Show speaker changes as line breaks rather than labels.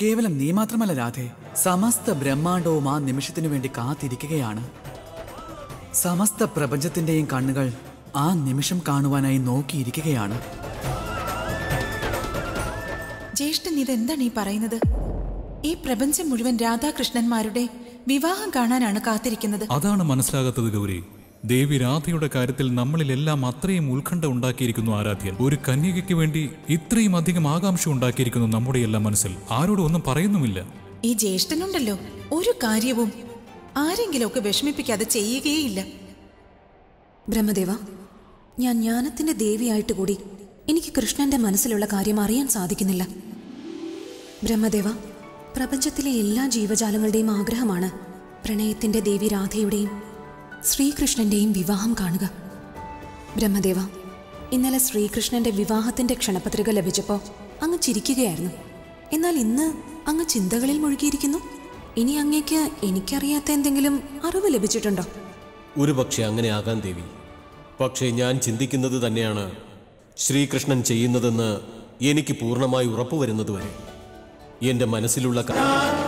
കേവലം നീ മാത്രമല്ല രാധേ സമസ്ത ബ്രഹ്മാണ്ടവും ആ നിമിഷത്തിനു വേണ്ടി കാത്തിരിക്കുകയാണ് സമസ്ത പ്രപഞ്ചത്തിന്റെയും കണ്ണുകൾ ആ നിമിഷം കാണുവാനായി നോക്കിയിരിക്കുകയാണ്
ജ്യേഷ്ഠൻ ഇതെന്താണ് ഈ പറയുന്നത് ഈ പ്രപഞ്ചം മുഴുവൻ രാധാകൃഷ്ണന്മാരുടെ വിവാഹം കാണാനാണ് കാത്തിരിക്കുന്നത്
അതാണ് മനസ്സിലാകാത്തത് ഗൗരി ദേവി രാധയുടെ കാര്യത്തിൽ നമ്മളിലെല്ലാം അത്രയും ഉത്കണ്ഠ ഉണ്ടാക്കിയിരിക്കുന്നു ആരാധ്യൻ ഒരു കന്യകയ്ക്ക് വേണ്ടി ഇത്രയും അധികം ആകാംക്ഷ ഉണ്ടാക്കിയിരിക്കുന്നു നമ്മുടെ എല്ലാം മനസ്സിൽ ആരോടും ഒന്നും പറയുന്നുമില്ല
ഈ ജ്യേഷ്ഠനുണ്ടല്ലോ ഒരു കാര്യവും ആരെങ്കിലുമൊക്കെ വിഷമിപ്പിക്കാതെ ചെയ്യുകയേയില്ല
ബ്രഹ്മദേവ ഞാൻ ജ്ഞാനത്തിന്റെ ദേവിയായിട്ട് കൂടി എനിക്ക് കൃഷ്ണന്റെ മനസ്സിലുള്ള കാര്യം അറിയാൻ സാധിക്കുന്നില്ല ബ്രഹ്മദേവ പ്രപഞ്ചത്തിലെ എല്ലാ ജീവജാലങ്ങളുടെയും ആഗ്രഹമാണ് പ്രണയത്തിന്റെ ദേവി രാധയുടെയും ശ്രീകൃഷ്ണന്റെയും വിവാഹം കാണുക ബ്രഹ്മദേവ ഇന്നലെ ശ്രീകൃഷ്ണന്റെ വിവാഹത്തിന്റെ ക്ഷണപത്രിക ലഭിച്ചപ്പോൾ അങ്ങ് ചിരിക്കുകയായിരുന്നു എന്നാൽ ഇന്ന് അങ്ങ് ചിന്തകളിൽ മുഴുകിയിരിക്കുന്നു ഇനി അങ്ങേക്ക് എനിക്കറിയാത്ത എന്തെങ്കിലും അറിവ് ലഭിച്ചിട്ടുണ്ടോ
ഒരുപക്ഷെ അങ്ങനെ ആകാൻ ദേവി പക്ഷേ ഞാൻ ചിന്തിക്കുന്നത് തന്നെയാണ് ശ്രീകൃഷ്ണൻ ചെയ്യുന്നതെന്ന് എനിക്ക് പൂർണ്ണമായി ഉറപ്പുവരുന്നതുവരെ എൻ്റെ മനസ്സിലുള്ള ക-